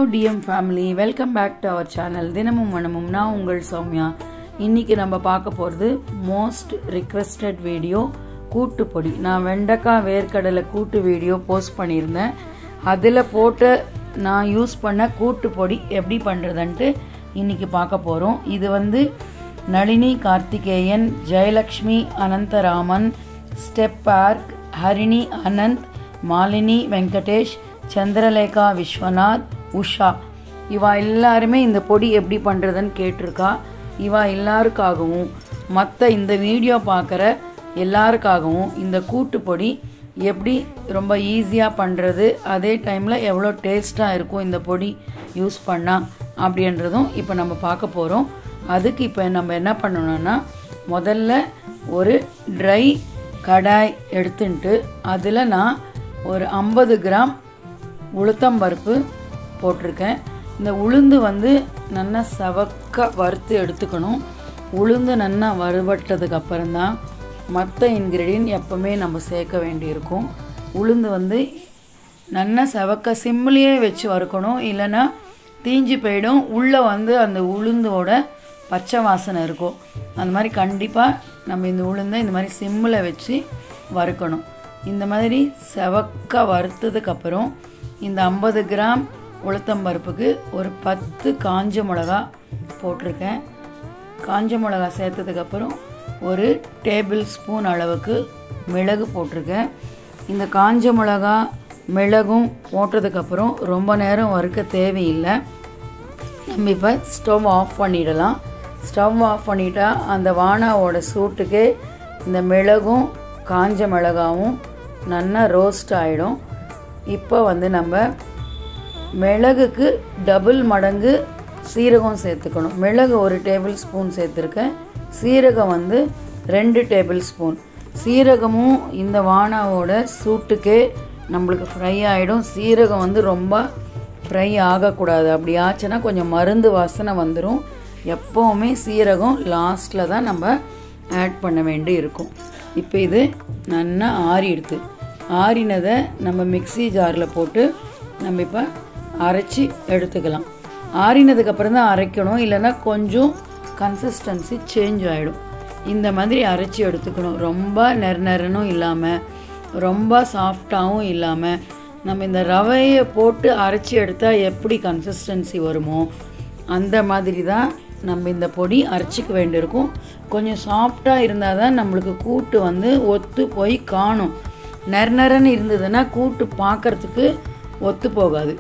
DM family welcome back to our channel தினமும் மனமும் நான் உங்கள் சௌமியா இன்னைக்கு நம்ம பார்க்க போகிறது மோஸ்ட் ரிக்வெஸ்டட் வீடியோ கூட்டு பொடி நான் வெண்டைக்காய் வேர்க்கடலை கூட்டு வீடியோ போஸ்ட் பண்ணியிருந்தேன் அதில் போட்ட நான் யூஸ் பண்ண கூட்டு பொடி எப்படி பண்ணுறதுன்ட்டு இன்னைக்கு பார்க்க போகிறோம் இது வந்து நளினி கார்த்திகேயன் ஜெயலக்ஷ்மி அனந்தராமன் ஸ்டெப் பார்க் ஹரிணி அனந்த் மாலினி வெங்கடேஷ் சந்திரலேகா விஸ்வநாத் உஷா இவா எல்லாருமே இந்த பொடி எப்படி பண்ணுறதுன்னு கேட்டிருக்கா இவா எல்லாருக்காகவும் மற்ற இந்த வீடியோ பார்க்குற எல்லாருக்காகவும் இந்த கூட்டு பொடி எப்படி ரொம்ப ஈஸியாக பண்ணுறது அதே டைமில் எவ்வளோ டேஸ்ட்டாக இருக்கும் இந்த பொடி யூஸ் பண்ணால் அப்படின்றதும் இப்போ நம்ம பார்க்க போகிறோம் அதுக்கு இப்போ நம்ம என்ன பண்ணணும்னா முதல்ல ஒரு ட்ரை கடாய் எடுத்துன்ட்டு அதில் நான் ஒரு ஐம்பது கிராம் உளுத்தம்பருப்பு போட்டிருக்கேன் இந்த உளுந்து வந்து நல்லா சவக்க வறுத்து எடுத்துக்கணும் உளுந்து நல்லா வறுபட்டதுக்கு அப்புறம்தான் மற்ற இன்க்ரீடியன்ட் எப்போவுமே நம்ம சேர்க்க வேண்டியிருக்கும் உளுந்து வந்து நல்லா செவக்க சிம்லேயே வச்சு வறுக்கணும் இல்லைன்னா தீஞ்சு போயிடும் உள்ளே வந்து அந்த உளுந்தோட பச்சை வாசனை இருக்கும் அந்த மாதிரி கண்டிப்பாக நம்ம இந்த உளுந்தை இந்த மாதிரி சிம்மில் வச்சு வறுக்கணும் இந்த மாதிரி செவக்க வறுத்ததுக்கப்புறம் இந்த ஐம்பது கிராம் உளுத்தம்பருப்புக்கு ஒரு பத்து காஞ்ச மிளகா போட்டிருக்கேன் காஞ்ச மிளகா சேர்த்ததுக்கப்புறம் ஒரு டேபிள் ஸ்பூன் அளவுக்கு மிளகு போட்டிருக்கேன் இந்த காஞ்ச மிளகா மிளகும் போட்டதுக்கப்புறம் ரொம்ப நேரம் வறுக்க தேவையில்லை நம்ம இப்போ ஸ்டவ் ஆஃப் பண்ணிடலாம் ஸ்டவ் ஆஃப் பண்ணிட்டா அந்த வானாவோட சூட்டுக்கே இந்த மிளகும் காஞ்ச மிளகாவும் நல்லா ரோஸ்ட் ஆகிடும் இப்போ வந்து நம்ம மிளகுக்கு டபுள் மடங்கு சீரகம் சேர்த்துக்கணும் மிளகு ஒரு டேபிள் ஸ்பூன் சேர்த்துருக்கேன் சீரகம் வந்து ரெண்டு டேபிள் ஸ்பூன் சீரகமும் இந்த வானாவோட சூட்டுக்கே நம்மளுக்கு ஃப்ரை ஆகிடும் சீரகம் வந்து ரொம்ப ஃப்ரை ஆகக்கூடாது அப்படி ஆச்சுன்னா கொஞ்சம் மருந்து வாசனை வந்துடும் எப்போவுமே சீரகம் லாஸ்ட்டில் தான் நம்ம ஆட் பண்ண வேண்டி இருக்கும் இப்போ இது நல்லா ஆறிடுது ஆறினதை நம்ம மிக்சி ஜாரில் போட்டு நம்ம இப்போ அரைச்சி எடுத்துக்கலாம் ஆறினதுக்கப்புறம் தான் அரைக்கணும் இல்லைன்னா கொஞ்சம் கன்சிஸ்டன்சி சேஞ்ச் ஆகிடும் இந்த மாதிரி அரைச்சி எடுத்துக்கணும் ரொம்ப நெர நெரனும் இல்லாமல் ரொம்ப சாஃப்டாகவும் இல்லாமல் நம்ம இந்த ரவையை போட்டு அரைச்சி எடுத்தால் எப்படி கன்சிஸ்டன்சி வருமோ அந்த மாதிரி தான் நம்ம இந்த பொடி அரைச்சிக்க வேண்டியிருக்கும் கொஞ்சம் சாஃப்டாக இருந்தால் தான் நம்மளுக்கு கூட்டு வந்து ஒத்து போய் காணும் நெர நெரன்னு இருந்ததுன்னா கூட்டு பார்க்குறதுக்கு ஒத்து போகாது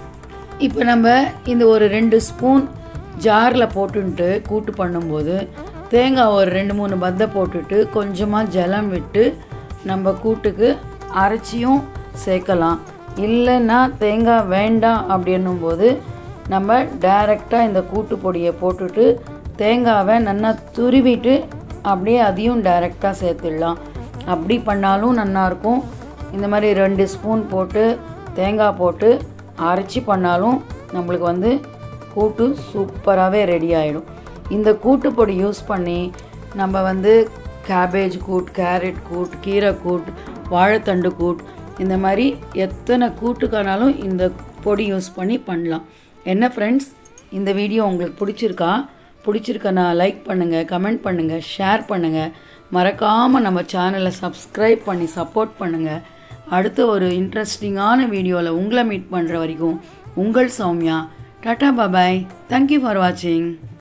இப்போ நம்ம இந்த ஒரு ரெண்டு ஸ்பூன் ஜாரில் போட்டுன்ட்டு கூட்டு பண்ணும்போது தேங்காய் ஒரு ரெண்டு மூணு பத்தை போட்டுட்டு கொஞ்சமாக ஜலம் விட்டு நம்ம கூட்டுக்கு அரைச்சியும் சேர்க்கலாம் இல்லைன்னா தேங்காய் வேண்டாம் அப்படின்னும் போது நம்ம டைரெக்டாக இந்த கூட்டு பொடியை போட்டுட்டு தேங்காவை நல்லா துருவிட்டு அப்படியே அதையும் டைரெக்டாக சேர்த்துடலாம் அப்படி பண்ணாலும் நல்லாயிருக்கும் இந்த மாதிரி ரெண்டு ஸ்பூன் போட்டு தேங்காய் போட்டு அரைச்சி பண்ணாலும் நம்மளுக்கு வந்து கூட்டு சூப்பராகவே ரெடி ஆகிடும் இந்த கூட்டு பொடி யூஸ் பண்ணி நம்ம வந்து கேபேஜ் கூட் கேரட் கூட் கீரை கூட் வாழைத்தண்டு கூட் இந்த மாதிரி எத்தனை கூட்டுக்கானாலும் இந்த பொடி யூஸ் பண்ணி பண்ணலாம் என்ன ஃப்ரெண்ட்ஸ் இந்த வீடியோ உங்களுக்கு பிடிச்சிருக்கா பிடிச்சிருக்கனா லைக் பண்ணுங்கள் கமெண்ட் பண்ணுங்கள் ஷேர் பண்ணுங்கள் மறக்காமல் நம்ம சேனலை சப்ஸ்கிரைப் பண்ணி சப்போர்ட் பண்ணுங்கள் அடுத்த ஒரு இன்ட்ரெஸ்டிங்கான வீடியோவில் உங்களை மீட் பண்ணுற வரைக்கும் உங்கள் Soumya tata bye bye thank you for வாட்சிங்